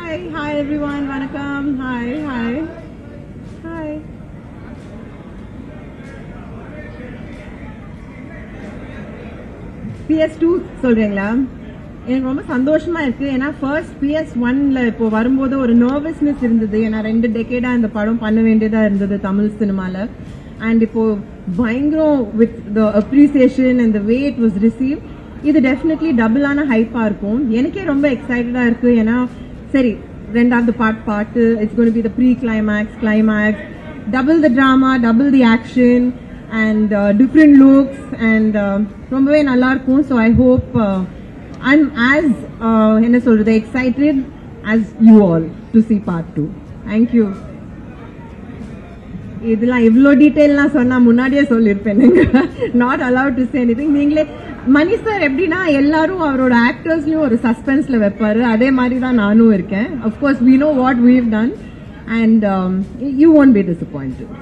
hi hi everyone வணக்கம் hi hi hi P S சொல்றீங்களா எனக்கு ரொம்ப சந்தோஷமா இருக்கு ஏன்னா ஃபர்ஸ்ட் பிஎஸ் ஒன்ல இப்போ வரும்போது ஒரு நர்வஸ்னஸ் இருந்தது ஏன்னா ரெண்டு டெக்கேடா இந்த படம் பண்ண வேண்டியதா இருந்தது தமிழ் சினிமால அண்ட் இப்போ பயங்கரம் with the appreciation and the way it was receive இது டெஃபினெட்லி டபுளான ஹைப்பா இருக்கும் எனக்கே ரொம்ப எக்ஸைட்டடா இருக்கு ஏன்னா சரி ரெண்டாவது பார்ட் பாட்டு it's gonna be the pre climax climax double the drama double the action and different looks and ரொம்பவே நல்லா இருக்கும் so I hope I'm as என்ன சொல்றது excited as you all to see part two thank you இதெல்லாம் இவ்வளோ டீட்டெயில்லாம் சொன்னா முன்னாடியே சொல்லியிருப்பேன் not allowed to say anything நீங்களே மணி சார் எப்படின்னா எல்லாரும் அவரோட ஆக்டர்ஸ்லயும் ஒரு சஸ்பென்ஸ்ல வைப்பாரு அதே மாதிரி தான் நானும் இருக்கேன் of course we know what we've done and you won't be disappointed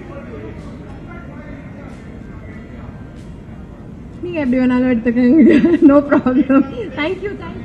நீங்க எப்படி வேணாலும் எடுத்துக்கோங்க நோ ப்ராப்ளம் தேங்க்யூ தேங்க்யூ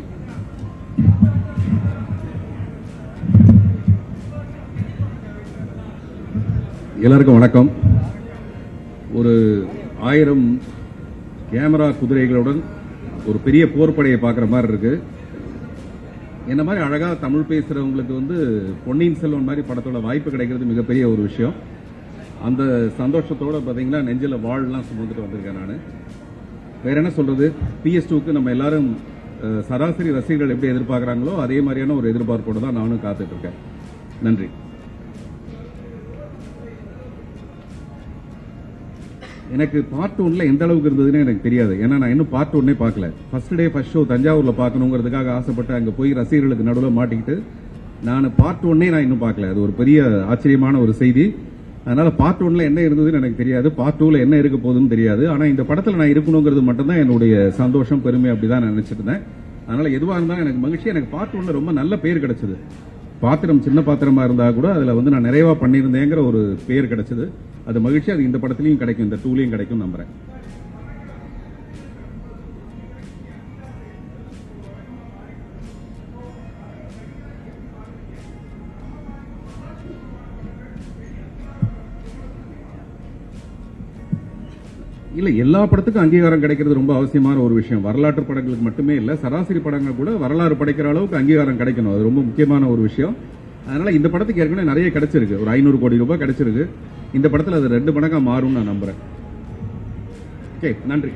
எல்லாருக்கும் வணக்கம் ஒரு ஆயிரம் கேமரா குதிரைகளுடன் ஒரு பெரிய போர்ப்படையை பார்க்குற மாதிரி இருக்கு என்ன மாதிரி அழகா தமிழ் பேசுறவங்களுக்கு வந்து பொன்னியின் செல்வன் மாதிரி படத்தோட வாய்ப்பு கிடைக்கிறது மிகப்பெரிய ஒரு விஷயம் அந்த சந்தோஷத்தோட பார்த்தீங்கன்னா நெஞ்சில வாழ்லாம் சுமந்துட்டு வந்திருக்கேன் நான் வேற என்ன சொல்றது பிஎஸ் டூக்கு நம்ம எல்லாரும் அஹ், சராசரி ரசிகர்கள் எப்படி எதிர்பார்க்கறாங்களோ அதே மாதிரியான ஒரு எதிர்பார்ப்போட தான் நானும் காத்துட்டு இருக்கேன் நன்றி எனக்கு பார்ட் ஒன்ல எந்த அளவுக்கு இருந்ததுன்னு எனக்கு தெரியாது ஏன்னா நான் இன்னும் பார்ட் ஒன்னே பார்க்கல ஃபர்ஸ்ட் டே ஃபர்ஸ்ட் ஷோ தஞ்சாவூர்ல பார்க்கணுங்கிறதுக்காக ஆசைப்பட்டு அங்க போய் ரசிகர்களுக்கு நடுவில் மாட்டிக்கிட்டு நான் பார்ட் ஒன்னே நான் இன்னும் பார்க்கல அது ஒரு பெரிய ஆச்சரியமான ஒரு செய்தி அதனால பார்ட் ஒன்ல என்ன இருந்ததுன்னு எனக்கு தெரியாது பார்ட் டூல என்ன இருக்க போகுதுன்னு தெரியாது ஆனா இந்த படத்துல நான் இருக்கணுங்கிறது மட்டும்தான் என்னுடைய சந்தோஷம் பெருமை அப்படிதான் நான் நினைச்சிட்டு இருந்தேன் அதனால எதுவாக இருந்தாலும் எனக்கு மகிழ்ச்சி எனக்கு பார்ட் ஒன்ல ரொம்ப நல்ல பேர் கிடைச்சது பாத்திரம் சின்ன பாத்திரமா இருந்தா கூட அதுல வந்து நான் நிறைவா பண்ணியிருந்தேங்கிற ஒரு பேர் கிடைச்சது அது மகிழ்ச்சி அது இந்த படத்துலயும் கிடைக்கும் இந்த டூலையும் கிடைக்கும் நம்புறேன் இல்ல எல்லா படத்துக்கும் அங்கீகாரம் கிடைக்கிறது ரொம்ப அவசியமான ஒரு விஷயம் வரலாற்று படங்களுக்கு மட்டுமே இல்ல சராசரி படங்கள் கூட வரலாறு படைக்கிற அளவுக்கு அங்கீகாரம் கிடைக்கணும் அது ரொம்ப முக்கியமான ஒரு விஷயம் அதனால இந்த படத்துக்கு ஏற்கனவே நிறைய கிடைச்சிருக்கு ஒரு ஐநூறு கோடி ரூபாய் கிடைச்சிருக்கு இந்த படத்துல அது ரெண்டு மடங்கா மாறும்னு நான் நம்புறேன் ஓகே நன்றி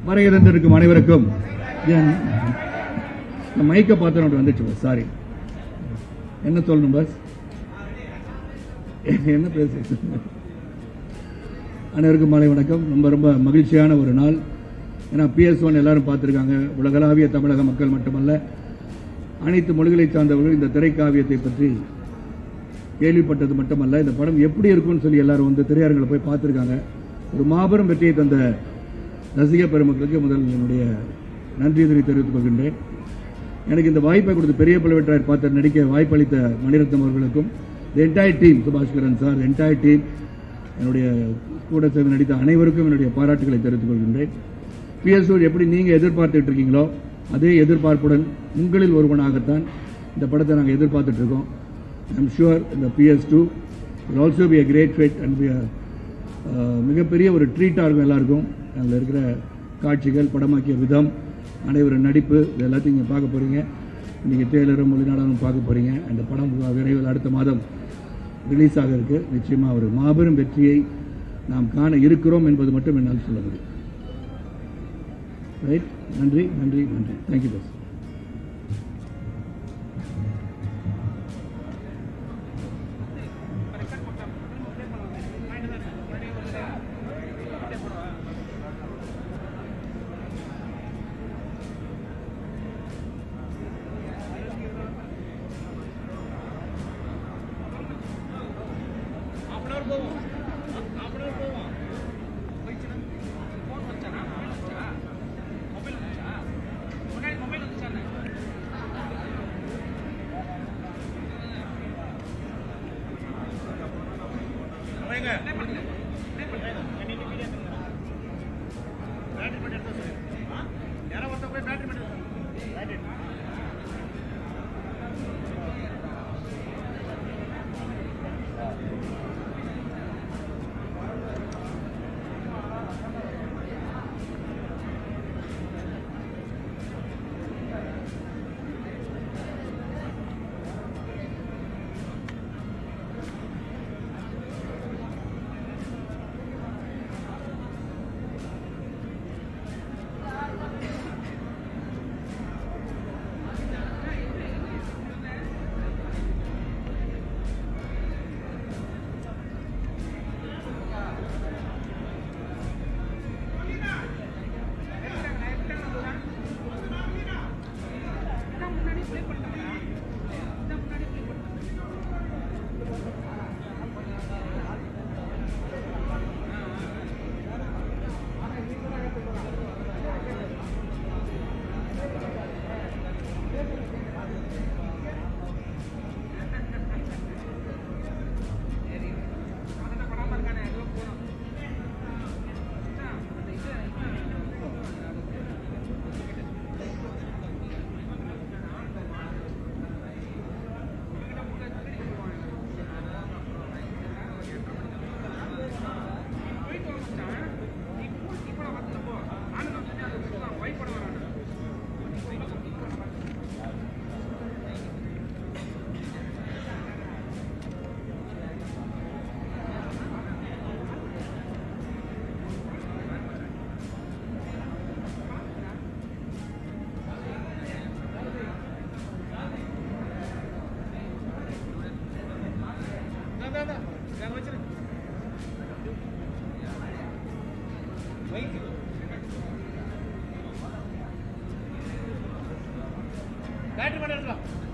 வருகை தந்திருக்கும் அனைவருக்கும் என் இந்த மைக்கை பார்த்து வந்துச்சு பஸ் சாரி என்ன சொல்லணும் பஸ் என்ன பேச அனைவருக்கும் மாலை வணக்கம் ரொம்ப ரொம்ப மகிழ்ச்சியான ஒரு நாள் ஏன்னா பிஎஸ் ஒன் எல்லாரும் பார்த்துருக்காங்க உலகளாவிய தமிழக மக்கள் மட்டுமல்ல அனைத்து மொழிகளை சார்ந்தவர்கள் இந்த திரைக்காவியத்தை பற்றி கேள்விப்பட்டது மட்டுமல்ல இந்த படம் எப்படி இருக்கும்னு சொல்லி எல்லாரும் வந்து திரையரங்களை போய் பார்த்துருக்காங்க ஒரு மாபெரும் வெற்றியை தந்த ரசிக பெருமக்களுக்கு முதல் என்னுடைய நன்றி இதனை தெரிவித்துக் கொள்கின்றேன் எனக்கு இந்த வாய்ப்பை கொடுத்து பெரிய பழுவேற்றாயர் பார்த்து நடிக்க வாய்ப்பளித்த மணிரத்னம் அவர்களுக்கும் the entire team Subaskaran sir entire team என்னுடைய கூட சேர்ந்து நடித்த அனைவருக்கும் என்னுடைய பாராட்டுகளை தெரிவித்துக் கொள்கின்றேன் பிஎஸ்ஓ எப்படி நீங்கள் எதிர்பார்த்துட்டு இருக்கீங்களோ அதே எதிர்பார்ப்புடன் உங்களில் ஒருவனாகத்தான் இந்த படத்தை நாங்கள் எதிர்பார்த்துட்டு இருக்கோம் ஐம் ஷுவர் இந்த PS two also be a great fit and be மிகப்பெரிய ஒரு ட்ரீட்டாக இருக்கும் எல்லாருக்கும் அதில் இருக்கிற காட்சிகள் படமாக்கிய விதம் அனைவரின் நடிப்பு இது எல்லாத்தையும் நீங்கள் பார்க்க போகிறீங்க நீங்கள் டேலரும் மொழிநாடகம் பார்க்க போகிறீங்க அந்த படம் விரைவில் அடுத்த மாதம் ரிலீஸ் ஆக இருக்கு நிச்சயமாக ஒரு மாபெரும் வெற்றியை நாம் காண இருக்கிறோம் என்பது மட்டும் என்னால் சொல்ல முடியும் ரைட் நன்றி நன்றி நன்றி தேங்க்யூ பஸ் பேட்டரி மட்டும் எடுத்துக்கலாம்